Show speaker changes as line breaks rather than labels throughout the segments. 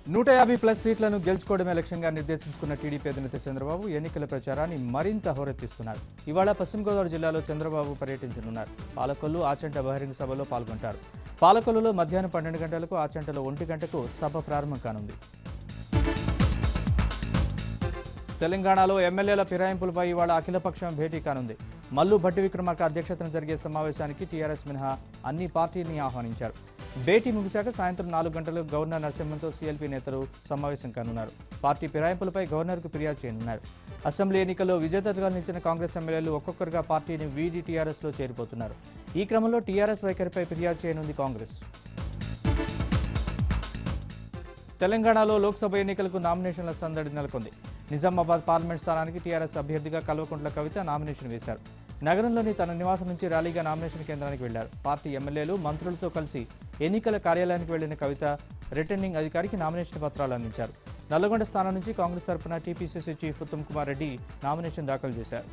నూట యాభై ప్లస్ సీట్లను గెలుచుకోవడమే లక్ష్యంగా నిర్దేశించుకున్న టీడీపీ అధినేత చంద్రబాబు ఎన్నికల ప్రచారాన్ని మరింత హోరెత్తిస్తున్నారు ఇవాళ పశ్చిమ గోదావరి జిల్లాలో చంద్రబాబు పర్యటించనున్నారు పాలకొల్లు ఆచంట బహిరంగ సభలో పాల్గొంటారు పాలకొల్లులో మధ్యాహ్నం పన్నెండు గంటలకు ఆచంటలో ఒంటి గంటకు సభ ప్రారంభం కానుంది తెలంగాణలో ఎమ్మెల్యేల ఫిరాయింపులపై ఇవాళ అఖిలపక్షం భేటీ కానుంది మల్లు భట్టి విక్రమార్క అధ్యక్షతన జరిగే సమావేశానికి టీఆర్ఎస్ మినహా అన్ని పార్టీని ఆహ్వానించారు భేటీ ముగిశాక సాయంత్రం నాలుగు గంటలకు గవర్నర్ నరసింహన్తో సీఎల్పీ నేతలు సమావేశం కానున్నారు పార్టీ ఫిరాయింపులపై గవర్నర్కు ఫిర్యాదు చేయనున్నారు అసెంబ్లీ ఎన్నికల్లో విజేతలుగా నిలిచిన కాంగ్రెస్ ఎమ్మెల్యేలు ఒక్కొక్కరుగా పార్టీని వీడి టీఆర్ఎస్లో చేరిపోతున్నారు ఈ క్రమంలో టీఆర్ఎస్ వైఖరిపై ఫిర్యాదు చేయనుంది కాంగ్రెస్ తెలంగాణలో లోక్సభ ఎన్నికలకు నామినేషన్ల సందడి నెలకొంది నిజామాబాద్ పార్లమెంట్ స్థానానికి టీఆర్ఎస్ అభ్యర్థిగా కల్వకుంట్ల కవిత నామినేషన్ వేశారు నగరంలోని తన నివాసం నుంచి ర్యాలీగా నామినేషన్ కేంద్రానికి వెళ్లారు పార్టీ ఎమ్మెల్యేలు మంత్రులతో కలిసి ఎన్నికల కార్యాలయానికి వెళ్లిన కవిత రిటర్నింగ్ అధికారికి నామినేషన్ పత్రాలు అందించారు నల్లగొండ స్థానం నుంచి కాంగ్రెస్ తరఫున TPCC chief Uttam Kumar Reddy nomination దాఖలు చేశారు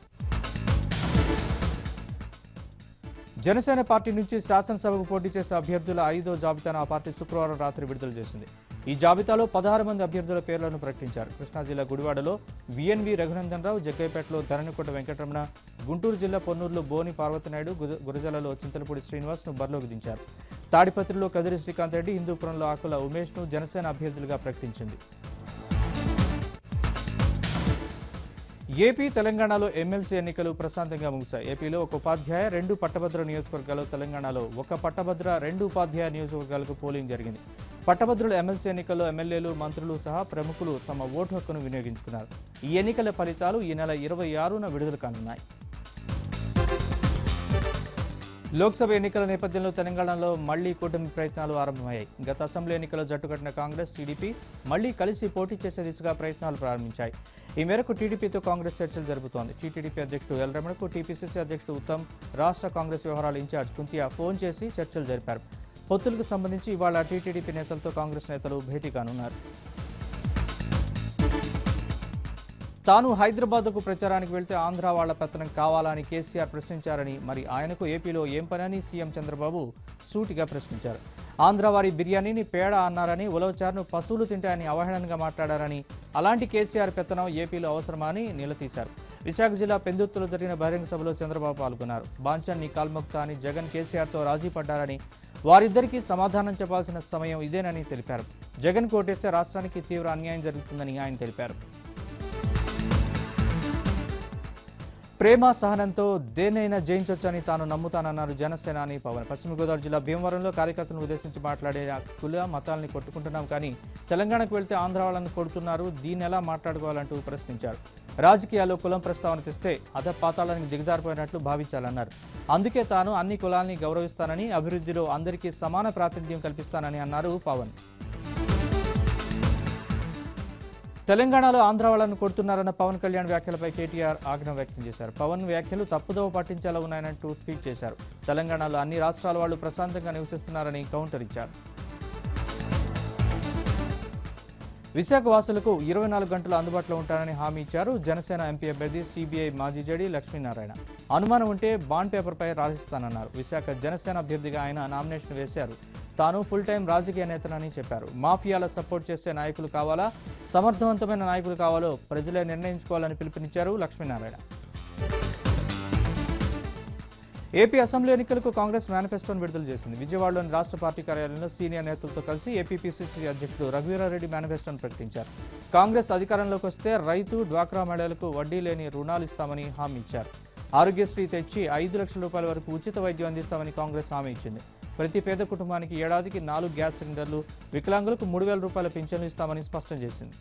జనసేన పార్టీ నుంచి శాసనసభకు పోటీ చేసే అభ్యర్థుల ఐదో జాబితాను ఆ పార్టీ శుక్రవారం రాత్రి విడుదల చేసింది ఈ జాబితాలో పదహారు మంది అభ్యర్థుల పేర్లను ప్రకటించారు కృష్ణా జిల్లా గుడివాడలో విఎన్వి రఘునందన్ రావు జగ్గైపేటలో ధరణికోట వెంకటరమణ గుంటూరు జిల్లా పొన్నూరులో బోని పార్వతనాయుడు గుజ- గురజాలలో చింతలపూడి శ్రీనివాస్ ను బరిలోకి దించారు తాడిపత్రిలో కదిరి శ్రీకాంత్ రెడ్డి హిందూపురంలో ఆకుల ఉమేష్ ను జనసేన అభ్యర్థులుగా ప్రకటించింది ఏపీ తెలంగాణలో ఎమ్మెల్సీ ఎన్నికలు ప్రశాంతంగా ముగిశాయి ఏపీలో ఒక ఉపాధ్యాయ రెండు పట్టభద్ర నియోజకవర్గాలు తెలంగాణలో ఒక పట్టభద్ర రెండు ఉపాధ్యాయ నియోజకవర్గాలకు పోలింగ్ జరిగింది పట్టభద్రుల ఎమ్మెల్సీ ఎన్నికల్లో ఎమ్మెల్యేలు మంత్రులు సహా ప్రముఖులు తమ ఓటు హక్కును వినియోగించుకున్నారు ఈ ఎన్నికల ఫలితాలు ఈ నెల ఇరవై ఆరున విడుదల కానున్నాయి లోక్సభ ఎన్నికల నేపథ్యంలో తెలంగాణలో మళ్లీ కూటమి ప్రయత్నాలు ఆరంభమయ్యాయి గత అసెంబ్లీ ఎన్నికల్లో జట్టుకట్టిన కాంగ్రెస్ టీడీపీ మళ్లీ కలిసి పోటీ చేసే దిశగా ప్రయత్నాలు ప్రారంభించాయి ఈ మేరకు టీడీపీతో కాంగ్రెస్ చర్చలు జరుపుతోంది టీటీడీపీ అధ్యక్షుడు ఎల్ రమణకు టీపీసీసీ అధ్యక్షుడు ఉత్తమ్ రాష్ట్ర కాంగ్రెస్ వ్యవహారాల ఇన్ఛార్జ్ కుంతియా ఫోన్ చేసి చర్చలు జరిపారు పొత్తులకు సంబంధించి ఇవాళ టీటీడీపీ నేతలతో కాంగ్రెస్ నేతలు భేటీ కానున్నారు తాను హైదరాబాద్కు ప్రచారానికి వెళ్తే ఆంధ్ర వాళ్ల పెత్తనం కావాలని కేసీఆర్ ప్రశ్నించారని మరి ఆయనకు ఏపీలో ఏం పనని సీఎం చంద్రబాబు సూటిగా ప్రశ్నించారు ఆంధ్ర వారి బిర్యానీని పేడ అన్నారని ఉలవచారును పశువులు తింటాయని అవహేళనగా మాట్లాడారని అలాంటి కేసీఆర్ పెత్తనం ఏపీలో అవసరమా అని నిలదీశారు విశాఖ జిల్లా పెందుత్తులో జరిగిన బహిరంగ సభలో చంద్రబాబు పాల్గొన్నారు బాంచన్ని కాల్మొక్తా అని జగన్ కేసీఆర్తో రాజీ పడ్డారని వారిద్దరికీ సమాధానం చెప్పాల్సిన సమయం ఇదేనని తెలిపారు జగన్ కోటేస్తే రాష్ట్రానికి తీవ్ర అన్యాయం జరుగుతుందని ఆయన తెలిపారు ప్రేమ సహనంతో దేన్నైనా జయించొచ్చని తాను నమ్ముతానన్నారు జనసేనాని పవన్ పశ్చిమ గోదావరి జిల్లా భీమవరంలో కార్యకర్తలను ఉద్దేశించి మాట్లాడే ఆ కుల మతాల్ని కొట్టుకుంటున్నాం కానీ తెలంగాణకు వెళ్తే ఆంధ్ర వాళ్ళని కొడుతున్నారు దీన్ని ఎలా మాట్లాడుకోవాలంటూ ప్రశ్నించారు రాజకీయాల్లో కులం ప్రస్తావన తెస్తే అధ పాతాళానికి దిగజారిపోయినట్లు భావించాలన్నారు అందుకే తాను అన్ని కులాల్ని గౌరవిస్తానని అభివృద్ధిలో అందరికీ సమాన ప్రాతినిధ్యం కల్పిస్తానని అన్నారు పవన్ తెలంగాణలో ఆంధ్ర వాళ్ళను కొడుతున్నారన్న పవన్ కళ్యాణ్ వ్యాఖ్యలపై కేటీఆర్ ఆగ్రహం వ్యక్తం చేశారు పవన్ వ్యాఖ్యలు తప్పుదోవ పట్టించేలా ఉన్నాయనంటూ ట్వీట్ చేశారు తెలంగాణలో అన్ని రాష్ట్రాల వాళ్ళు ప్రశాంతంగా నివసిస్తున్నారని కౌంటర్ ఇచ్చారు విశాఖ వాసులకు ఇరవై నాలుగు గంటలు అందుబాటులో ఉంటానని హామీ ఇచ్చారు జనసేన ఎంపీ అభ్యర్థి సిబిఐ మాజీ జడి లక్ష్మీనారాయణ అనుమానం ఉంటే బాండ్ పేపర్పై రాసిస్తానన్నారు విశాఖ జనసేన అభ్యర్థిగా ఆయన నామినేషన్ వేశారు తాను ఫుల్ టైం రాజకీయ నేతనని చెప్పారు మాఫియాల సపోర్ట్ చేసే నాయకులు కావాలా సమర్థవంతమైన నాయకులు కావాలో ప్రజలే నిర్ణయించుకోవాలని పిలుపునిచ్చారు లక్ష్మీనారాయణ ఏపీ అసెంబ్లీ ఎన్నికలకు కాంగ్రెస్ మేనిఫెస్టోను విడుదల చేసింది విజయవాడలోని రాష్ట్ర పార్టీ కార్యాలయంలో సీనియర్ నేతలతో కలిసి ఏపీపీసీసీ అధ్యక్షుడు రఘువీరారెడ్డి మేనిఫెస్టోను ప్రకటించారు కాంగ్రెస్ అధికారంలోకి వస్తే రైతు డ్వాక్రా మహిళలకు వడ్డీ లేని రుణాలు ఇస్తామని హామీ ఇచ్చారు ఆరోగ్యశ్రీ తెచ్చి ఐదు లక్షల రూపాయల వరకు ఉచిత వైద్యం అందిస్తామని కాంగ్రెస్ హామీ ఇచ్చింది ప్రతి పేద కుటుంబానికి ఏడాదికి నాలుగు గ్యాస్ సిలిండర్లు వికలాంగులకు మూడు వేల రూపాయల పింఛన్లు ఇస్తామని స్పష్టం చేసింది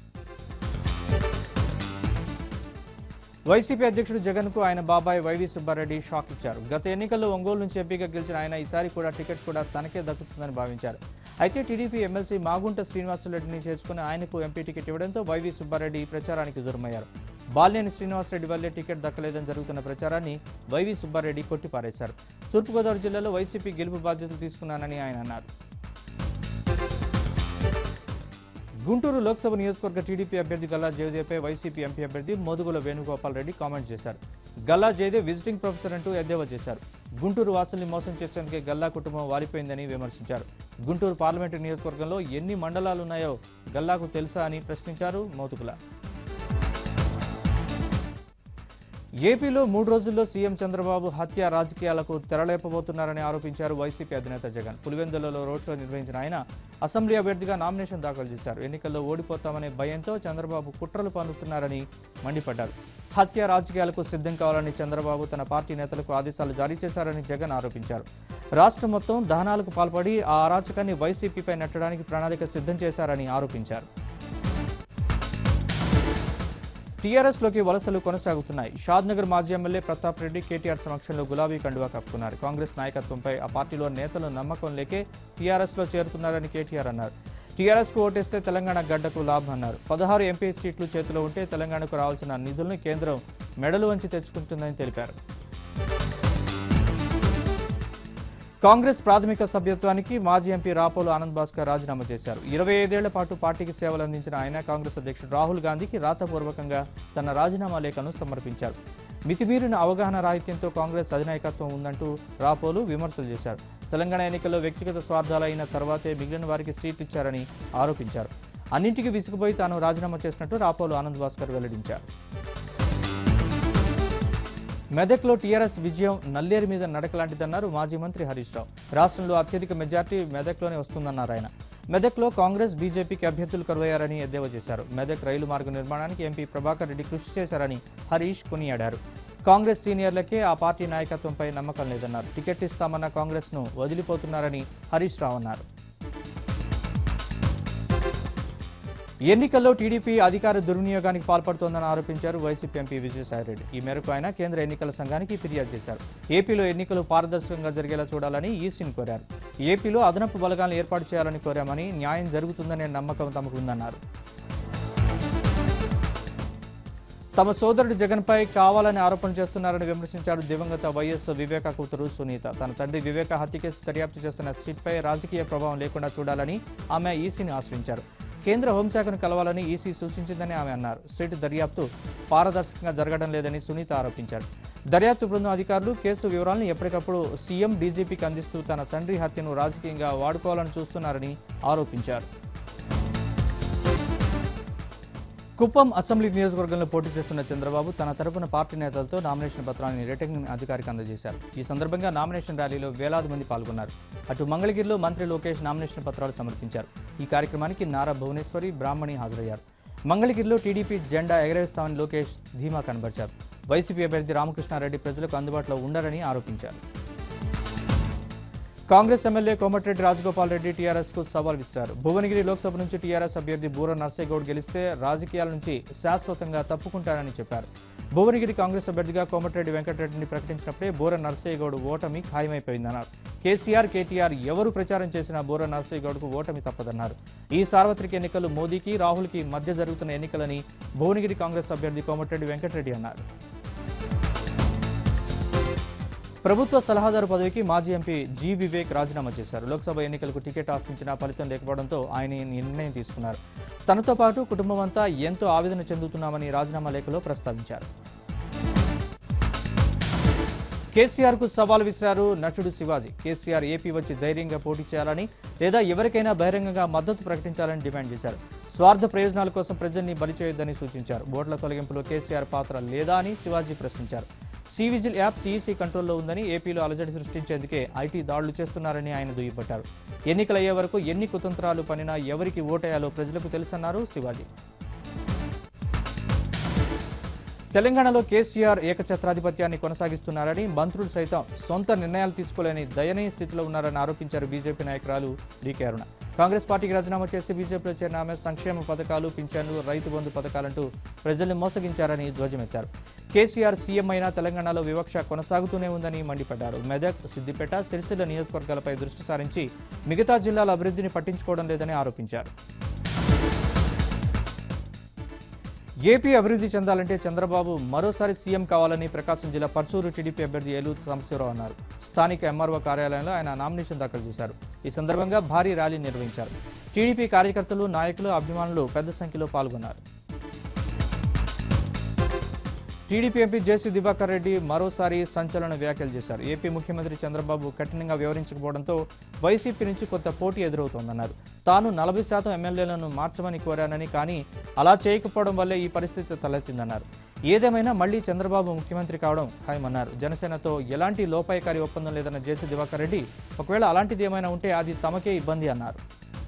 వైసీపీ అధ్యక్షుడు జగన్ కు ఆయన బాబాయ్ వైవి సుబ్బారెడ్డి షాక్ ఇచ్చారు గత ఎన్నికల్లో ఒంగోలు నుంచి ఎంపీగా గెలిచిన ఆయన ఈసారి కూడా టికెట్ కూడా తనకే దక్కుతుందని భావించారు అయితే టీడీపీ ఎమ్మెల్సీ మాగుంట శ్రీనివాసరెడ్డిని చేర్చుకుని ఆయనకు ఎంపీ టికెట్ ఇవ్వడంతో వైవి సుబ్బారెడ్డి ప్రచారానికి దూరమయ్యారు బాలినేని శ్రీనివాసరెడ్డి వల్లే టికెట్ దక్కలేదని జరుగుతున్న ప్రచారాన్ని వైవి సుబ్బారెడ్డి కొట్టిపారేశారు తూర్పుగోదావరి జిల్లాలో వైసీపీ గెలుపు బాధ్యతలు తీసుకున్నానని ఆయన అన్నారు గుంటూరు లోక్సభ నియోజకవర్గ టీడీపీ అభ్యర్థి గల్లా జయదేవ్పై వైసీపీ ఎంపీ అభ్యర్థి మోదుగుల వేణుగోపాల్ రెడ్డి కామెంట్ చేశారు గల్లా జయదేవ్ విజిటింగ్ ప్రొఫెసర్ అంటూ ఎద్దేవా చేశారు గుంటూరు వాసుల్ని మోసం చేసేందుకే గల్లా కుటుంబం వాలిపోయిందని విమర్శించారు గుంటూరు పార్లమెంటు నియోజకవర్గంలో ఎన్ని మండలాలున్నాయో గల్లాకు తెలుసా అని ప్రశ్నించారు మోదుగుల ఏపీలో మూడు రోజుల్లో సీఎం చంద్రబాబు హత్య రాజకీయాలకు తెరలేపబోతున్నారని ఆరోపించారు వైసీపీ అధినేత జగన్ పులివెందులలో రోడ్ షో నిర్వహించిన ఆయన అసెంబ్లీ అభ్యర్థిగా నామినేషన్ దాఖలు చేశారు ఎన్నికల్లో ఓడిపోతామనే భయంతో చంద్రబాబు కుట్రలు పన్నుతున్నారని మండిపడ్డారు హత్య రాజకీయాలకు సిద్ధం కావాలని చంద్రబాబు తన పార్టీ నేతలకు ఆదేశాలు జారీ చేశారని జగన్ ఆరోపించారు రాష్ట్రం మొత్తం దహనాలకు పాల్పడి ఆ అరాచకాన్ని వైసీపీపై నెట్టడానికి ప్రణాళిక సిద్ధం చేశారని ఆరోపించారు టీఆర్ఎస్ లోకి వలసలు కొనసాగుతున్నాయి షాద్నగర్ మాజీ ఎమ్మెల్యే ప్రతాప్ రెడ్డి కేటీఆర్ సమక్షంలో గులాబీ కండువా కప్పుకున్నారు కాంగ్రెస్ నాయకత్వంపై ఆ పార్టీలో నేతలు నమ్మకం లేకే టీఆర్ఎస్ లో చేరుతున్నారని కేటీఆర్ అన్నారు టీఆర్ఎస్ కు ఓటేస్తే తెలంగాణ గడ్డకు లాభం అన్నారు పదహారు ఎంపీ సీట్లు చేతిలో ఉంటే తెలంగాణకు రావాల్సిన నిధులను కేంద్రం మెడలు వంచి తెచ్చుకుంటుందని తెలిపారు కాంగ్రెస్ ప్రాథమిక సభ్యత్వానికి మాజీ ఎంపీ రాపోలు ఆనంద్ భాస్కర్ రాజీనామా చేశారు ఇరవై ఐదేళ్ల పాటు పార్టీకి సేవలు అందించిన ఆయన కాంగ్రెస్ అధ్యక్షుడు రాహుల్ గాంధీకి రాతపూర్వకంగా తన రాజీనామా లేఖను సమర్పించారు మితిమీరిన అవగాహన రాహిత్యంతో కాంగ్రెస్ అధినాయకత్వం ఉందంటూ రాపోలు విమర్శలు చేశారు తెలంగాణ ఎన్నికల్లో వ్యక్తిగత స్వార్థాలు అయిన తర్వాతే మిగిలిన వారికి సీట్ ఇచ్చారని ఆరోపించారు అన్నింటికీ విసిగిపోయి తాను రాజీనామా చేసినట్టు రాపోలు ఆనంద్ భాస్కర్ వెల్లడించారు మెదక్లో టీఆర్ఎస్ విజయం నల్లేరు మీద నడకలాంటిదన్నారు మాజీ మంత్రి హరీష్ రావు రాష్ట్రంలో అత్యధిక మెజార్టీ మెదక్లోనే వస్తుందన్నారు ఆయన మెదక్లో కాంగ్రెస్ బీజేపీకి అభ్యర్థులు కరువయ్యారని ఎద్దేవా చేశారు మెదక్ రైలు మార్గ నిర్మాణానికి ఎంపీ ప్రభాకర్ రెడ్డి కృషి చేశారని హరీష్ కొనియాడారు కాంగ్రెస్ సీనియర్లకే ఆ పార్టీ నాయకత్వంపై నమ్మకం లేదన్నారు టికెట్ ఇస్తామన్న కాంగ్రెస్ను వదిలిపోతున్నారని హరీష్ రావు అన్నారు ఎన్నికల్లో టీడీపీ అధికార దుర్వినియోగానికి పాల్పడుతోందని ఆరోపించారు వైసీపీ ఎంపీ విజయసాయిరెడ్డి ఈ మేరకు ఆయన కేంద్ర ఎన్నికల సంఘానికి ఫిర్యాదు చేశారు ఏపీలో ఎన్నికలు పారదర్శకంగా జరిగేలా చూడాలని ఈసీని కోరారు ఏపీలో అదనపు బలగాలను ఏర్పాటు చేయాలని కోరామని న్యాయం జరుగుతుందనే నమ్మకం తమకు ఉందన్నారు తమ సోదరుడు జగన్పై కావాలని ఆరోపణ చేస్తున్నారని విమర్శించారు దివంగత వైఎస్ వివేక కూతురు సునీత తన తండ్రి వివేక హత్య కేసు దర్యాప్తు చేస్తున్న సిట్పై రాజకీయ ప్రభావం లేకుండా చూడాలని ఆమె ఈసీని ఆశ్రయించారు కేంద్ర హోంశాఖను కలవాలని ఈసీ సూచించిందని ఆమె అన్నారు సిట్ దర్యాప్తు పారదర్శకంగా జరగడం లేదని సునీత ఆరోపించారు దర్యాప్తు బృందం అధికారులు కేసు వివరాలను ఎప్పటికప్పుడు సీఎం డీజీపీకి అందిస్తూ తన తండ్రి హత్యను రాజకీయంగా వాడుకోవాలని చూస్తున్నారని ఆరోపించారు కుప్పం అసెంబ్లీ నియోజకవర్గంలో పోటీ చేస్తున్న చంద్రబాబు తన తరపున పార్టీ నేతలతో నామినేషన్ పత్రాన్ని రిటర్నింగ్ అధికారికి అందజేశారు ఈ సందర్భంగా నామినేషన్ ర్యాలీలో వేలాది మంది పాల్గొన్నారు అటు మంగళగిరిలో మంత్రి లోకేష్ నామినేషన్ పత్రాలు సమర్పించారు ఈ కార్యక్రమానికి నారా భువనేశ్వరి బ్రాహ్మణి హాజరయ్యారు మంగళగిరిలో టీడీపీ జెండా ఎగరేస్తామని లోకేష్ ధీమా కనబరిచారు వైసీపీ అభ్యర్థి రామకృష్ణారెడ్డి ప్రజలకు అందుబాటులో ఉండరని ఆరోపించారు Congress MLA Komatireddy Rajagopal Reddy TRS కు సవాల్ విసిరారు భువనగిరి లోక్సభ నుంచి టీఆర్ఎస్ అభ్యర్థి బూర నర్సేగౌడ్ గెలిస్తే రాజకీయాల నుంచి శాశ్వతంగా తప్పుకుంటారని చెప్పారు భువనగిరి కాంగ్రెస్ అభ్యర్థిగా కోమటిరెడ్డి వెంకటరెడ్డిని ప్రకటించినప్పుడే బూర నర్సేగౌడ్ ఓటమి ఖాయమైపోయిందన్నారు కేసీఆర్ కేటీఆర్ ఎవరు ప్రచారం చేసినా బూర నర్సేగౌడ్కు ఓటమి తప్పదన్నారు ఈ సార్వత్రిక ఎన్నికలు మోదీకి రాహుల్కి మధ్య జరుగుతున్న ఎన్నికలని భువనగిరి కాంగ్రెస్ అభ్యర్థి కోమటిరెడ్డి వెంకటరెడ్డి అన్నారు ప్రభుత్వ సలహాదారు పదవికి మాజీ ఎంపీ జి వివేక్ రాజీనామా చేశారు లోక్సభ ఎన్నికలకు టికెట్ ఆశించిన ఫలితం లేకపోవడంతో ఆయన ఈ నిర్ణయం తీసుకున్నారు తనతో పాటు కుటుంబం అంతా ఎంతో ఆవేదన చెందుతున్నామని రాజీనామా లేఖలో ప్రస్తావించారు కేసీఆర్ కు సవాల్ విసిరారు నటుడు శివాజీ కేసీఆర్ ఏపీ వచ్చి ధైర్యంగా పోటీ చేయాలని లేదా ఎవరికైనా బహిరంగంగా మద్దతు ప్రకటించాలని డిమాండ్ చేశారు స్వార్థ ప్రయోజనాల కోసం ప్రజల్ని బలి చేయొద్దని సూచించారు ఓట్ల తొలగింపులో కేసీఆర్ పాత్ర లేదా అని శివాజీ ప్రశ్నించారు సి విజిల్ యాప్ సిఈసీ కంట్రోల్లో ఉందని ఏపీలో అలజడి సృష్టించేందుకే ఐటీ దాడులు చేస్తున్నారని ఆయన దుయ్యబట్టారు ఎన్నికలయ్యే వరకు ఎన్ని కుతంత్రాలు పనినా ఎవరికి ఓటేయాలో ప్రజలకు తెలుసన్నారు శివాజీ తెలంగాణలో కేసీఆర్ ఏకఛత్రాధిపత్యాన్ని కొనసాగిస్తున్నారని మంత్రులు సైతం సొంత నిర్ణయాలు తీసుకోలేని దయనీయ స్థితిలో ఉన్నారని ఆరోపించారు బీజేపీ నాయకురాలు డీకే అరుణ కాంగ్రెస్ పార్టీకి రాజీనామా చేసి బీజేపీలో చేరిన ఆమె సంక్షేమ పథకాలు పింఛన్లు రైతు బంధు పథకాలంటూ ప్రజల్ని మోసగించారని ధ్వజమెత్తారు కేసీఆర్ సీఎం అయినా తెలంగాణలో వివక్ష కొనసాగుతూనే ఉందని మండిపడ్డారు మెదక్ సిద్దిపేట సిరిసిల్ల నియోజకవర్గాలపై దృష్టి సారించి మిగతా జిల్లాల అభివృద్ధిని పట్టించుకోవడం లేదని ఆరోపించారు ఏపీ అభివృద్ధి చెందాలంటే చంద్రబాబు మరోసారి సీఎం కావాలని ప్రకాశం జిల్లా పర్చూరు టీడీపీ అభ్యర్థి ఏలూరు సాంబశివరావు అన్నారు స్థానిక ఎంఆర్ఓ కార్యాలయంలో ఆయన నామినేషన్ దాఖలు చేశారు ఈ సందర్భంగా భారీ ర్యాలీ నిర్వహించారు టీడీపీ కార్యకర్తలు నాయకులు అభిమానులు పెద్ద సంఖ్యలో పాల్గొన్నారు TDP MP JC Diwakar Reddy మరోసారి సంచలన వ్యాఖ్యలు చేశారు ఏపీ ముఖ్యమంత్రి చంద్రబాబు కఠినంగా వివరించకపోవడంతో వైసీపీ నుంచి కొత్త పోటీ ఎదురవుతోందన్నారు తాను నలభై శాతం ఎమ్మెల్యేలను మార్చమని కోరానని కానీ అలా చేయకపోవడం వల్లే ఈ పరిస్థితి తలెత్తిందన్నారు ఏదేమైనా మళ్లీ చంద్రబాబు ముఖ్యమంత్రి కావడం ఖాయమన్నారు జనసేనతో ఎలాంటి లోపాయకారి ఒప్పందం లేదన్న జేసీ దివాకర్ రెడ్డి ఒకవేళ అలాంటిది ఏమైనా ఉంటే అది తమకే ఇబ్బంది అన్నారు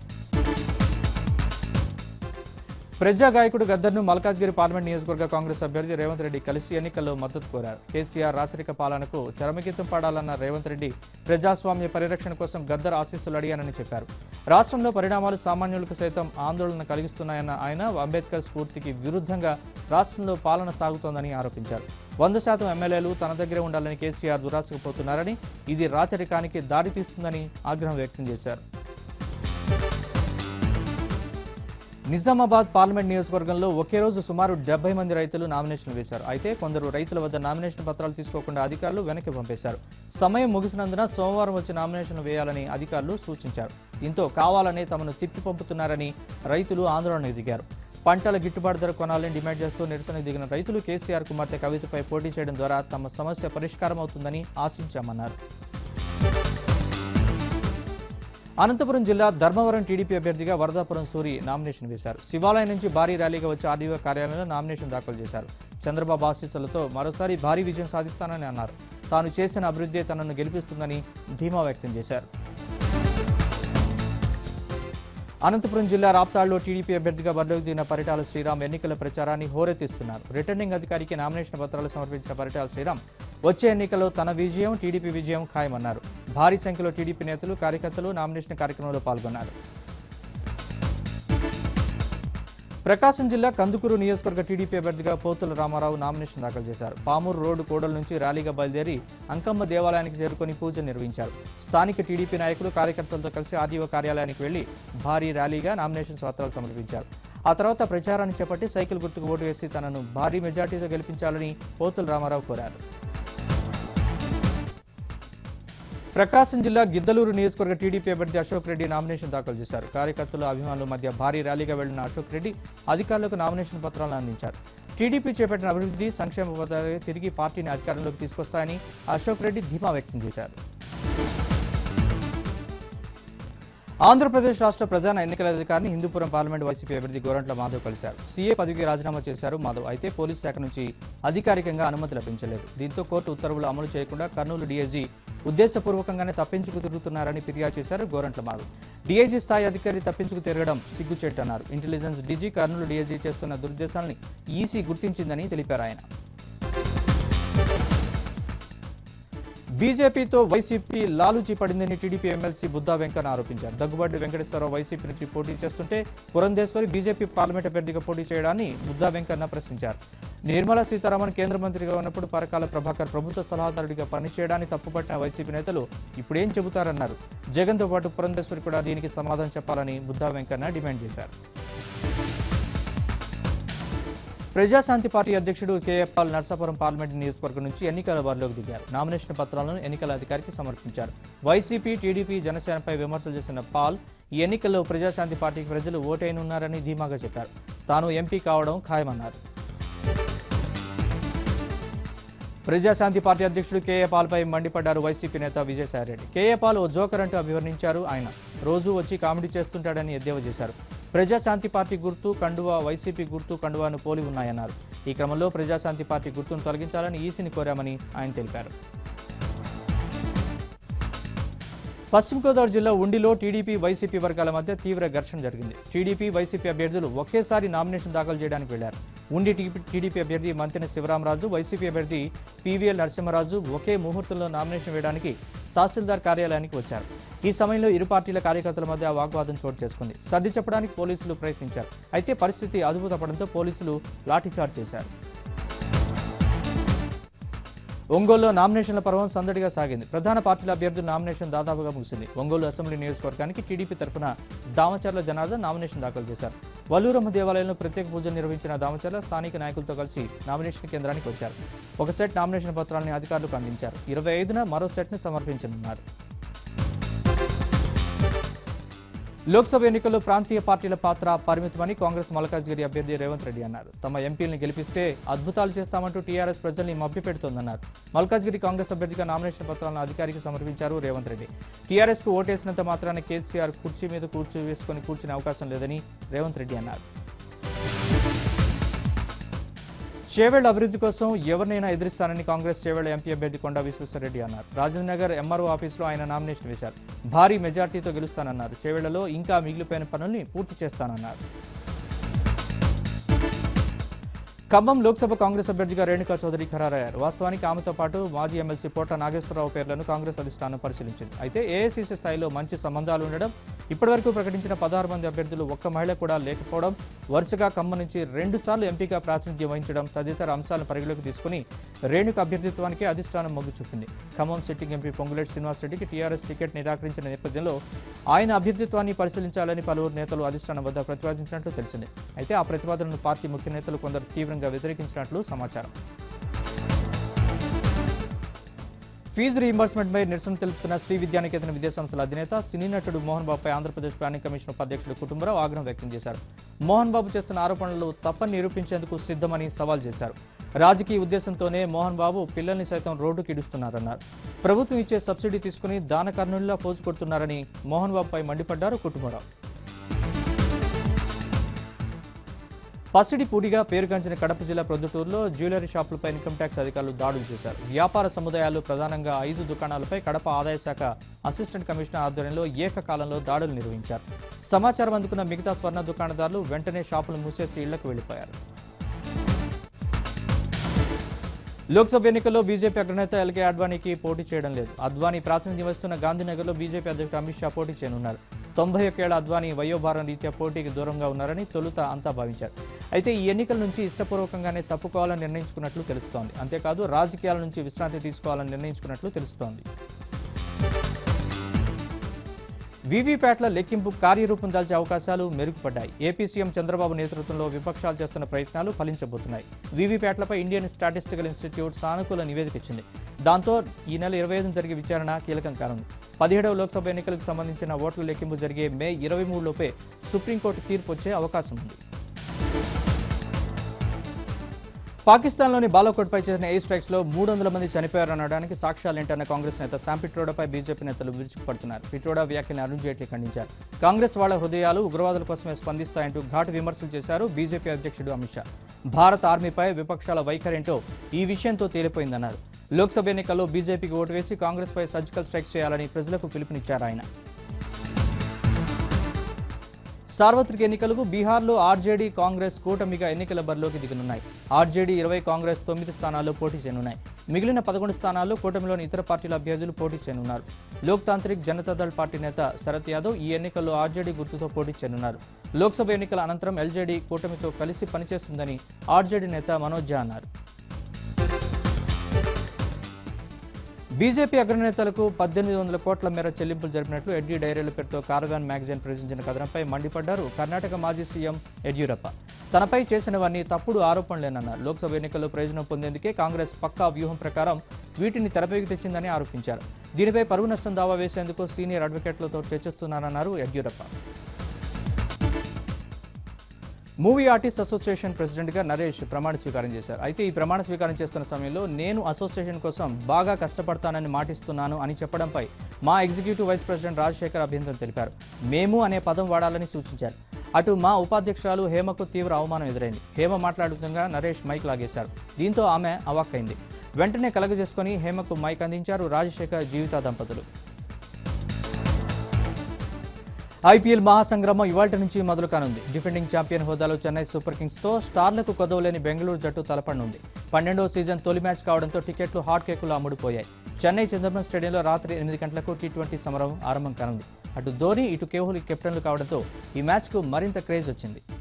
ప్రజా గాయకుడు గద్దర్ను మల్కాజ్గిరి పార్లమెంట్ నియోజకవర్గ కాంగ్రెస్ అభ్యర్థి రేవంత్ రెడ్డి కలిసి ఎన్నికల్లో మద్దతు కోరారు కేసీఆర్ రాచరిక పాలనకు చరమగీతం పాడాలన్న రేవంత్ రెడ్డి ప్రజాస్వామ్య పరిరక్షణ కోసం గద్దర్ ఆశీస్సులు అడిగానని చెప్పారు రాష్ట్రంలో పరిణామాలు సామాన్యులకు సైతం ఆందోళన కలిగిస్తున్నాయన్న ఆయన అంబేద్కర్ స్ఫూర్తికి విరుద్ధంగా రాష్ట్రంలో పాలన సాగుతోందని ఆరోపించారు వంద శాతం ఎమ్మెల్యేలు తన దగ్గరే ఉండాలని కేసీఆర్ దురాశకపోతున్నారని ఇది రాచరికానికి దారితీస్తుందని ఆగ్రహం వ్యక్తం చేశారు నిజామాబాద్ పార్లమెంట్ నియోజకవర్గంలో ఒకే రోజు సుమారు డెబ్బై మంది రైతులు నామినేషన్లు వేశారు అయితే కొందరు రైతుల వద్ద నామినేషన్ పత్రాలు తీసుకోకుండా అధికారులు వెనక్కి పంపేశారు సమయం ముగిసినందున సోమవారం వచ్చి నామినేషన్లు వేయాలని అధికారులు సూచించారు దీంతో కావాలనే తమను తిప్పి పంపుతున్నారని రైతులు ఆందోళనకు దిగారు పంటల గిట్టుబాటు ధర కొనాలని డిమాండ్ చేస్తూ నిరసనకు దిగిన రైతులు కేసీఆర్ కుమార్తె కవితపై పోటీ చేయడం ద్వారా తమ సమస్య పరిష్కారం అవుతుందని ఆశించామన్నారు అనంతపురం జిల్లా ధర్మవరం టీడీపీ అభ్యర్థిగా వరదాపురం సూరి నామినేషన్ వేశారు శివాలయం నుంచి భారీ ర్యాలీగా వచ్చి ఆర్డీఓ కార్యాలయంలో నామినేషన్ దాఖలు చేశారు చంద్రబాబు ఆశీస్సులతో మరోసారి భారీ విజయం సాధిస్తానని అన్నారు తాను చేసిన అభివృద్ధి తనను గెలిపిస్తుందని ధీమా వ్యక్తం చేశారు అనంతపురం జిల్లా రాప్తాడులో టీడీపీ అభ్యర్థిగా బరిలోకి దిగిన పరిటాల శ్రీరామ్ ఎన్నికల ప్రచారాన్ని హోరెత్తిస్తున్నారు రిటర్నింగ్ అధికారికి నామినేషన్ పత్రాలు సమర్పించిన పరిటాల శ్రీరామ్ వచ్చే ఎన్నికల్లో తన విజయం టీడీపీ విజయం ఖాయమన్నారు భారీ సంఖ్యలో టీడీపీ నేతలు కార్యకర్తలు నామినేషన్ కార్యక్రమంలో పాల్గొన్నారు ప్రకాశం జిల్లా కందుకూరు నియోజకవర్గ టీడీపీ అభ్యర్థిగా పోతుల రామారావు నామినేషన్ దాఖలు చేశారు పామూరు రోడ్డు కోడల నుంచి ర్యాలీగా బయలుదేరి అంకమ్మ దేవాలయానికి చేరుకొని పూజలు నిర్వహించారు స్థానిక టీడీపీ నాయకులు కార్యకర్తలతో కలిసి ఆర్డీఓ కార్యాలయానికి వెళ్లి భారీ ర్యాలీగా నామినేషన్ పత్రాలు సమర్పించారు ఆ తర్వాత ప్రచారాన్ని చేపట్టి సైకిల్ గుర్తుకు ఓటు వేసి తనను భారీ మెజార్టీతో గెలిపించాలని పోతుల రామారావు కోరారు ప్రకాశం జిల్లా గిద్దలూరు నియోజకవర్గ టీడీపీ అభ్యర్థి అశోక్ రెడ్డి నామినేషన్ దాఖలు చేశారు కార్యకర్తలు అభిమానుల మధ్య భారీ ర్యాలీగా వెళ్లిన అశోక్ రెడ్డి అధికారులకు నామినేషన్ పత్రాలను అందించారు టీడీపీ చేపట్టిన అభివృద్ధి సంక్షేమ పథకాలు తిరిగి పార్టీని అధికారంలోకి తీసుకొస్తాయని అశోక్ రెడ్డి ధీమా వ్యక్తం చేశారు ఆంధ్రప్రదేశ్ రాష్ట్ర ప్రధాన ఎన్నికల అధికారిని హిందూపురం పార్లమెంట్ వైసీపీ అభ్యర్థి గోరంట్ల మాధవ్ కలిశారు సీఏ పదవికి రాజీనామా చేశారు మాధవ్ అయితే పోలీస్ శాఖ నుంచి అధికారికంగా అనుమతి లభించలేదు దీంతో కోర్టు ఉత్తర్వులు అమలు చేయకుండా కర్నూలు డీఐజీ ఉద్దేశపూర్వకంగానే తప్పించుకు తిరుగుతున్నారని ఫిర్యాదు చేశారు గోరంట్ల మాధవ్ డీఐజీ స్థాయి అధికారి తప్పించుకు తిరగడం సిగ్గుచేటన్నారు ఇంటెలిజెన్స్ డీజీ కర్నూలు డీఐజీ చేస్తున్న దుర్దేశాలని ఈసీ గుర్తించిందని తెలిపారు ఆయన బీజేపీతో వైసీపీ లాలూచి పడిందని టీడీపీ ఎమ్మెల్సీ బుద్దా వెంకన్న ఆరోపించారు దగ్గుబాటి వెంకటేశ్వరరావు వైసీపీ నుంచి పోటీ చేస్తుంటే పురంధేశ్వరి బీజేపీ పార్లమెంట్ అభ్యర్థిగా పోటీ చేయడాన్ని బుద్దా వెంకన్న ప్రశ్నించారు నిర్మలా సీతారామన్ కేంద్ర మంత్రిగా ఉన్నప్పుడు పరకాల ప్రభాకర్ ప్రభుత్వ సలహాదారుడిగా పనిచేయడాన్ని తప్పుపట్టిన వైసీపీ నేతలు ఇప్పుడేం చెబుతారన్నారు జగన్తో పాటు పురంధేశ్వరి కూడా దీనికి సమాధానం చెప్పాలని బుద్దా వెంకన్న డిమాండ్ చేశారు ప్రజాశాంతి పార్టీ అధ్యక్షుడు కేఏ పాల్ నర్సాపురం పార్లమెంట్ నియోజకవర్గం నుంచి ఎన్నికల బరిలోకి దిగారు నామినేషన్ పత్రాలను ఎన్నికల అధికారికి సమర్పించారు వైసీపీ టీడీపీ జనసేనపై విమర్శలు చేసిన పాల్ ఈ ఎన్నికల్లో ప్రజాశాంతి పార్టీకి ప్రజలు ఓటైనున్నారని ధీమాగా చెప్పారు తాను ఎంపీ కావడం ఖాయమన్నారు ప్రజాశాంతి పార్టీ అధ్యక్షుడు కేఏ పాల్పై మండిపడ్డారు వైసీపీ నేత విజయసాయిరెడ్డి కేఏ పాల్ ఓ జోకర్ అంటూ అభివర్ణించారు ఆయన రోజు వచ్చి కామెడీ చేస్తుంటాడని ఎద్దేవా చేశారు ప్రజాశాంతి పార్టీ గుర్తు కండువా వైసీపీ గుర్తు కండువాను పోలి ఉన్నాయన్నారు ఈ క్రమంలో ప్రజాశాంతి పార్టీ గుర్తును తొలగించాలని ఈసీని కోరామని ఆయన తెలిపారు పశ్చిమ గోదావరి జిల్లా ఉండిలో టీడీపీ వైసీపీ వర్గాల మధ్య తీవ్ర ఘర్షణ జరిగింది టీడీపీ వైసీపీ అభ్యర్థులు ఒకేసారి నామినేషన్ దాఖలు చేయడానికి వెళ్లారు ఉండి టీపీ- టీడీపీ అభ్యర్థి మంతెన శివరామరాజు వైసీపీ అభ్యర్థి పీవీఎల్ నరసింహరాజు ఒకే ముహూర్తంలో నామినేషన్ వేయడానికి తహసీల్దార్ కార్యాలయానికి వచ్చారు ఈ సమయంలో ఇరు పార్టీల కార్యకర్తల మధ్య వాగ్వాదం చోటు చేసుకుంది సర్ది చెప్పడానికి పోలీసులు ప్రయత్నించారు అయితే పరిస్థితి అదుపు తప్పడంతో పోలీసులు లాఠీచార్జ్ చేశారు ఒంగోలులో నామినేషన్ల పర్వం సందడిగా సాగింది ప్రధాన పార్టీల అభ్యర్థుల నామినేషన్ దాదాపుగా ముగిసింది ఒంగోలు అసెంబ్లీ నియోజకవర్గానికి టీడీపీ తరఫున దామచర్ల జనార్దన్ నామినేషన్ దాఖలు చేశారు వల్లూరమ్మ దేవాలయంలో ప్రత్యేక పూజలు నిర్వహించిన దామచర్ల స్థానిక నాయకులతో కలిసి నామినేషన్ కేంద్రానికి వచ్చారు ఒక సెట్ నామినేషన్ పత్రాలని అధికారులకు అందించారు ఇరవై ఐదున మరో సెట్ను సమర్పించనున్నారు లోక్సభ ఎన్నికల్లో ప్రాంతీయ పార్టీల పాత్ర పరిమితమని కాంగ్రెస్ మల్కాజ్గిరి అభ్యర్థి రేవంత్ రెడ్డి అన్నారు తమ ఎంపీలను గెలిపిస్తే అద్భుతాలు చేస్తామంటూ టీఆర్ఎస్ ప్రజల్ని మభ్యపెడుతోందన్నారు మల్కాజ్గిరి కాంగ్రెస్ అభ్యర్థిగా నామినేషన్ పత్రాలను అధికారికి సమర్పించారు రేవంత్ రెడ్డి టీఆర్ఎస్ కు ఓటేసినంత మాత్రాన కేసీఆర్ కుర్చీ మీద కూర్చో వేసుకొని కూర్చునే అవకాశం లేదని రేవంత్ రెడ్డి అన్నారు చేవేళ్ల అభివృద్ధి కోసం ఎవరినైనా ఎదిరిస్తానని కాంగ్రెస్ చేవేళ్ల ఎంపీ అభ్యర్థి కొండా విశ్వేశ్వరరెడ్డి అన్నారు రాజేంద్ర నగర్ ఎంఆర్ఓ ఆఫీసులో ఆయన నామినేషన్ వేశారు భారీ మెజార్టీతో గెలుస్తానన్నారు చేవేళ్లలో ఇంకా మిగిలిపోయిన పనుల్ని పూర్తి చేస్తానన్నారు ఖమ్మం లోక్సభ కాంగ్రెస్ అభ్యర్థిగా రేణుకా చౌదరి ఖరారయ్యారు వాస్తవానికి ఆమెతో పాటు మాజీ ఎమ్మెల్సీ పోట నాగేశ్వరరావు పేర్లను కాంగ్రెస్ అధిష్టానం పరిశీలించింది అయితే ఏఐసీసీ స్థాయిలో మంచి సంబంధాలు ఉండడం ఇప్పటివరకు ప్రకటించిన పదహారు మంది అభ్యర్థులు ఒక్క మహిళ కూడా లేకపోవడం వరుసగా ఖమ్మం నుంచి రెండు సార్లు ఎంపీగా ప్రాతినిధ్యం వహించడం తదితర అంశాలను పరిగణలోకి తీసుకుని రేణుక అభ్యర్థిత్వానికి అధిష్టానం మొగ్గు చూపింది ఖమ్మం సిట్టింగ్ ఎంపీ పొంగులేటి శ్రీనివాసరెడ్డికి టీఆర్ఎస్ టికెట్ నిరాకరించిన నేపథ్యంలో ఆయన అభ్యర్థిత్వాన్ని పరిశీలించాలని పలువురు నేతలు అధిష్టానం వద్ద ప్రతిపాదించినట్లు తెలిసింది అయితే ఆ ప్రతిపాదనను పార్టీ ముఖ్య నేతలు కొందరు తీవ్రంగా వ్యతిరేకించినట్లు సమాచారం ఫీజు రీయింబర్స్మెంట్పై నిరసన తెలుపుతున్న శ్రీ విద్యానికేతన విద్యాసంస్థల అధినేత సినీ నటుడు మోహన్ బాబుపై ఆంధ్రప్రదేశ్ ప్లానింగ్ కమిషన్ ఉపాధ్యక్షుడు కుటుంబరావు ఆగ్రహం వ్యక్తం చేశారు మోహన్ బాబు చేస్తున్న ఆరోపణలు తప్పని నిరూపించేందుకు సిద్ధమని సవాల్ చేశారు రాజకీయ ఉద్దేశంతోనే మోహన్ బాబు పిల్లల్ని సైతం రోడ్డుకి ఇడుస్తున్నారన్నారు ప్రభుత్వం ఇచ్చే సబ్సిడీ తీసుకుని దాన కర్ణుల్లా ఫోజు కొడుతున్నారని మోహన్ బాబుపై మండిపడ్డారు కుటుంబరావు పసిడి పూడిగా పేరుగాంచిన కడప జిల్లా ప్రొద్దుటూరులో జ్యువెలరీ షాపులపై ఇన్కమ్ ట్యాక్స్ అధికారులు దాడులు చేశారు వ్యాపార సముదాయాలు ప్రధానంగా ఐదు దుకాణాలపై కడప ఆదాయ శాఖ అసిస్టెంట్ కమిషనర్ ఆధ్వర్యంలో ఏకకాలంలో దాడులు నిర్వహించారు సమాచారం అందుకున్న మిగతా స్వర్ణ దుకాణదారులు వెంటనే షాపులు మూసేసి ఇళ్లకు వెళ్లిపోయారు లోక్సభ ఎన్నికల్లో బీజేపీ అగ్రనేత ఎల్కే అడ్వానీకి పోటీ చేయడం లేదు అద్వానీ ప్రాతినిధ్యం వహిస్తున్న గాంధీనగర్లో బీజేపీ అధ్యక్షుడు అమిత్ షా పోటీ చేయనున్నారు తొంభై ఒకేళ్ల అద్వానీ వయోభారం రీత్యా పోటీకి దూరంగా ఉన్నారని తొలుత అంతా భావించారు అయితే ఈ ఎన్నికల నుంచి ఇష్టపూర్వకంగానే తప్పుకోవాలని నిర్ణయించుకున్నట్లు తెలుస్తోంది అంతేకాదు రాజకీయాల నుంచి విశ్రాంతి తీసుకోవాలని నిర్ణయించుకున్నట్లు తెలుస్తోంది వీవీప్యాట్ల లెక్కింపు కార్యరూపం దాల్చే అవకాశాలు మెరుగుపడ్డాయి ఏపీ సీఎం చంద్రబాబు నేతృత్వంలో విపక్షాలు చేస్తున్న ప్రయత్నాలు ఫలించబోతున్నాయి వీవీప్యాట్లపై ఇండియన్ స్టాటిస్టికల్ ఇన్స్టిట్యూట్ సానుకూల నివేదిక ఇచ్చింది దాంతో ఈ నెల ఇరవై ఐదున జరిగే విచారణ కీలకం కానుంది పదిహేడవ లోక్సభ ఎన్నికలకు సంబంధించిన ఓట్ల లెక్కింపు జరిగే మే ఇరవై మూడులోపే సుప్రీంకోర్టు తీర్పు వచ్చే అవకాశం ఉంది పాకిస్తాన్లోని బాలాకోట్పై చేసిన ఎయిర్ స్ట్రైక్స్ లో మూడు వందల మంది చనిపోయారనడానికి సాక్ష్యాలేంటన్న కాంగ్రెస్ నేత శామ్ పిట్రోడాపై బీజేపీ నేతలు విరుచుకుపడుతున్నారు పిట్రోడా వ్యాఖ్యలను అరుణ్ జైట్లీ ఖండించారు కాంగ్రెస్ వాళ్ళ హృదయాలు ఉగ్రవాదుల కోసమే స్పందిస్తాయంటూ ఘాటు విమర్శలు చేశారు బీజేపీ అధ్యక్షుడు అమిత్ షా భారత ఆర్మీపై విపక్షాల వైఖరేంటో ఈ విషయంతో తేలిపోయిందన్నారు లోక్సభ ఎన్నికల్లో బీజేపీకి ఓటు వేసి కాంగ్రెస్పై సర్జికల్ స్ట్రైక్స్ చేయాలని ప్రజలకు పిలుపునిచ్చారు ఆయన సార్వత్రిక ఎన్నికలకు బీహార్లో ఆర్జేడీ కాంగ్రెస్ కూటమిగా ఎన్నికల బరిలోకి దిగనున్నాయి ఆర్జేడీ ఇరవై కాంగ్రెస్ తొమ్మిది స్థానాల్లో పోటీ చేయనున్నాయి మిగిలిన పదకొండు స్థానాల్లో కూటమిలోని ఇతర పార్టీల అభ్యర్థులు పోటీ చేయనున్నారు లోక్ తాంత్రిక్ జనతాదళ్ పార్టీ నేత శరత్ యాదవ్ ఈ ఎన్నికల్లో ఆర్జేడీ గుర్తుతో పోటీ చేయనున్నారు లోక్సభ ఎన్నికల అనంతరం ఎల్జేడీ కూటమితో కలిసి పనిచేస్తుందని ఆర్జేడీ నేత మనోజ్ ఝా అన్నారు బీజేపీ అగ్రనేతలకు పద్దెనిమిది వందల కోట్ల మేర చెల్లింపులు జరిపినట్లు ఎడ్డీ డైరీల పేరుతో కార్గాన్ మ్యాగజైన్ ప్రచురించిన కథనంపై మండిపడ్డారు కర్ణాటక మాజీ సీఎం యడ్యూరప్ప తనపై చేసినవన్నీ తప్పుడు ఆరోపణలేనన్నారు లోక్సభ ఎన్నికల్లో ప్రయోజనం పొందేందుకే కాంగ్రెస్ పక్కా వ్యూహం ప్రకారం వీటిని తెరపైకి తెచ్చిందని ఆరోపించారు దీనిపై పరువు నష్టం దావా వేసేందుకు సీనియర్ అడ్వకేట్లతో చర్చిస్తున్నారన్నారు యడ్యూరప్ప మూవీ ఆర్టిస్ట్ అసోసియేషన్ ప్రెసిడెంట్గా నరేష్ ప్రమాణ స్వీకారం చేశారు అయితే ఈ ప్రమాణ స్వీకారం చేస్తున్న సమయంలో నేను అసోసియేషన్ కోసం బాగా కష్టపడతానని మాటిస్తున్నాను అని చెప్పడంపై మా ఎగ్జిక్యూటివ్ వైస్ ప్రెసిడెంట్ రాజశేఖర్ అభ్యంతరం తెలిపారు మేము అనే పదం వాడాలని సూచించారు అటు మా ఉపాధ్యక్షురాలు హేమకు తీవ్ర అవమానం ఎదురైంది హేమ మాట్లాడుతుండగా నరేష్ మైక్ లాగేశారు దీంతో ఆమె అవాక్కైంది వెంటనే కలగజేసుకుని హేమకు మైక్ అందించారు రాజశేఖర్ జీవిత దంపతులు ఐపీఎల్ మహాసంగ్రామం ఇవాళ నుంచి మొదలు కానుంది డిఫెండింగ్ ఛాంపియన్ హోదాలో చెన్నై సూపర్ కింగ్స్ తో స్టార్లకు కొదవలేని బెంగళూరు జట్టు తలపడనుంది పన్నెండవ సీజన్ తొలి మ్యాచ్ కావడంతో టికెట్లు హాట్ కేకులు అమ్ముడుపోయాయి చెన్నై చంద్రబాబు స్టేడియంలో రాత్రి ఎనిమిది గంటలకు టీ ట్వంటీ సమరం ఆరంభం కానుంది అటు ధోని ఇటు కేహ్లీ కెప్టెన్లు కావడంతో ఈ మ్యాచ్కు మరింత క్రేజ్ వచ్చింది